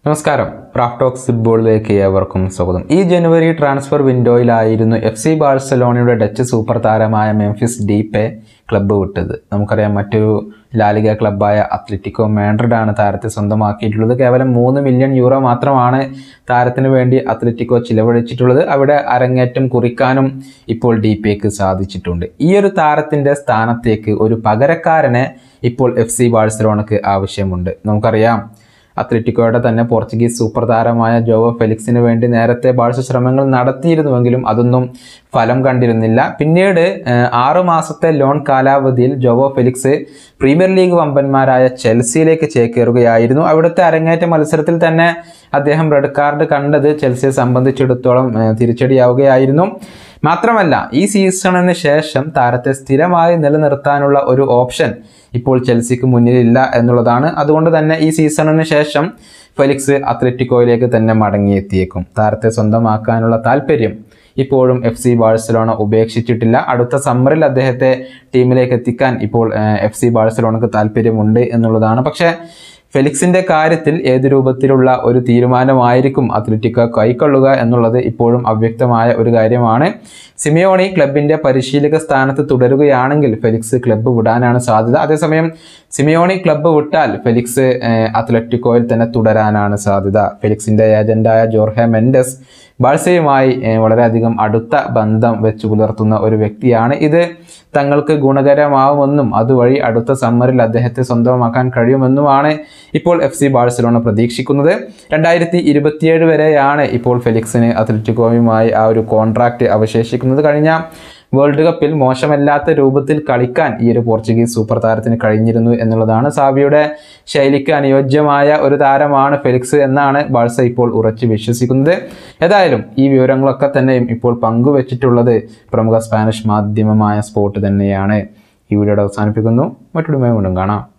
നമസ്കാരം Raf talks ഫുട്ബോളിലേക്ക് ഏവർക്കും സ്വാഗതം ഈ ജനുവരി ട്രാൻസ്ഫർ വിൻഡോയിലായിരുന്നു എഫ് സി ബാഴ്സലോണയുടെ ഡച്ച് സൂപ്പർ താരമായ മെംഫിസ് ഡീപ്പെ ക്ലബ്ബ് വിട്ടത് നമുക്കറിയാം മറ്റൊരു ലാലിക ക്ലബ്ബായ അത്ലറ്റിക്കോ മാൻഡ്രിഡാണ് താരത്തെ സ്വന്തമാക്കിയിട്ടുള്ളത് കേവലം മൂന്ന് മില്യൺ യൂറോ മാത്രമാണ് താരത്തിന് വേണ്ടി അത്ലറ്റിക്കോ ചിലവഴിച്ചിട്ടുള്ളത് അവിടെ അരങ്ങേറ്റം കുറിക്കാനും ഇപ്പോൾ ഡീപ്പയ്ക്ക് സാധിച്ചിട്ടുണ്ട് ഈ ഒരു താരത്തിൻ്റെ സ്ഥാനത്തേക്ക് ഒരു പകരക്കാരനെ ഇപ്പോൾ എഫ് സി ബാഴ്സലോണക്ക് ആവശ്യമുണ്ട് നമുക്കറിയാം അത്ലറ്റിക്കോയുടെ തന്നെ പോർച്ചുഗീസ് സൂപ്പർ താരമായ ജോവോ ഫെലിക്സിന് വേണ്ടി നേരത്തെ ബാഴ്സ ശ്രമങ്ങൾ നടത്തിയിരുന്നുവെങ്കിലും അതൊന്നും ഫലം കണ്ടിരുന്നില്ല പിന്നീട് ഏഹ്, ആറു മാസത്തെ ലോൺ കാലാവധിയിൽ ജോവോ ഫെലിക്സ് പ്രീമിയർ ലീഗ് വമ്പന്മാരായ ചെൽസിയിലേക്ക് ചേക്കേറുകയായിരുന്നു അവിടുത്തെ അരങ്ങേറ്റ മത്സരത്തിൽ തന്നെ അദ്ദേഹം റെഡ് കാർഡ് കണ്ടത് ചെൽസിയെ സംബന്ധിച്ചിടത്തോളം ഏഹ്, തിരിച്ചടിയാവുകയായിരുന്നു മാത്രമല്ല ഈ സീസണിന് ശേഷം താരത്തെ സ്ഥിരമായി നിലനിർത്താനുള്ള ഒരു ഓപ്ഷൻ ഇപ്പോൾ ചെൽസിക്ക് മുന്നിലില്ല എന്നുള്ളതാണ് അതുകൊണ്ട് തന്നെ ഈ സീസണിന് ശേഷം ഫെലിക്സ് അത്ലറ്റിക്കോയിലേക്ക് തന്നെ മടങ്ങിയെത്തിയേക്കും താരത്തെ സ്വന്തമാക്കാനുള്ള താല്പര്യം ഇപ്പോഴും എഫ് സി ബാഴ്സലോണ ഉപേക്ഷിച്ചിട്ടില്ല അടുത്ത സമ്മറിൽ അദ്ദേഹത്തെ ടീമിലേക്ക് എത്തിക്കാൻ ഇപ്പോൾ എഫ് സി ബാഴ്സലോണക്ക് താല്പര്യമുണ്ട് എന്നുള്ളതാണ് പക്ഷേ ഫെലിക്സിന്റെ കാര്യത്തിൽ ഏത് രൂപത്തിലുള്ള ഒരു തീരുമാനമായിരിക്കും അത്ലറ്റിക്കോ കൈക്കൊള്ളുക എന്നുള്ളത് ഇപ്പോഴും അവ്യക്തമായ ഒരു കാര്യമാണ് സിമിയോണി ക്ലബിന്റെ പരിശീലക സ്ഥാനത്ത് തുടരുകയാണെങ്കിൽ ഫെലിക്സ് ക്ലബ്ബ് വിടാനാണ് സാധ്യത അതേസമയം സിമിയോണി ക്ലബ്ബ് വിട്ടാൽ ഫെലിക്സ് ഏഹ്, അത്ലറ്റിക്കോയിൽ തന്നെ തുടരാനാണ് സാധ്യത ഫെലിക്സിന്റെ ഏജന്റായ ജോർഹെ മെൻഡസ് ബാഴ്സയുമായി ഏഹ്, വളരെയധികം അടുത്ത ബന്ധം വെച്ച് പുലർത്തുന്ന ഒരു വ്യക്തിയാണ് ഇത് തങ്ങൾക്ക് ഗുണകരമാവുമെന്നും അതുവഴി അടുത്ത സമ്മറിൽ അദ്ദേഹത്തെ സ്വന്തമാക്കാൻ കഴിയുമെന്നുമാണ് ഇപ്പോൾ എഫ് സി ബാഴ്സലോണ പ്രതീക്ഷിക്കുന്നത് രണ്ടായിരത്തി ഇരുപത്തിയേഴ് വരെയാണ് ഇപ്പോൾ ഫെലിക്സിന് അത്ലറ്റിക്കോയുമായി ആ ഒരു കോൺട്രാക്റ്റ് അവശേഷിക്കുന്നത് കഴിഞ്ഞ വേൾഡ് കപ്പിൽ മോശമല്ലാത്ത രൂപത്തിൽ കളിക്കാൻ ഈ ഒരു പോർച്ചുഗീസ് സൂപ്പർ താരത്തിന് കഴിഞ്ഞിരുന്നു എന്നുള്ളതാണ് സാബിയുടെ ശൈലിക്ക് അനുയോജ്യമായ ഒരു താരമാണ് ഫെലിക്സ് എന്നാണ് ബാഴ്സ ഇപ്പോൾ ഉറച്ചു വിശ്വസിക്കുന്നത് ഏതായാലും ഈ വിവരങ്ങളൊക്കെ തന്നെയും ഇപ്പോൾ പങ്കുവച്ചിട്ടുള്ളത് പ്രമുഖ സ്പാനിഷ് മാധ്യമമായ സ്പോർട്ട് തന്നെയാണ് ഈ വീഡിയോയുടെ അവസാനിപ്പിക്കുന്നു മറ്റൊരു വീണ്ടും കാണാം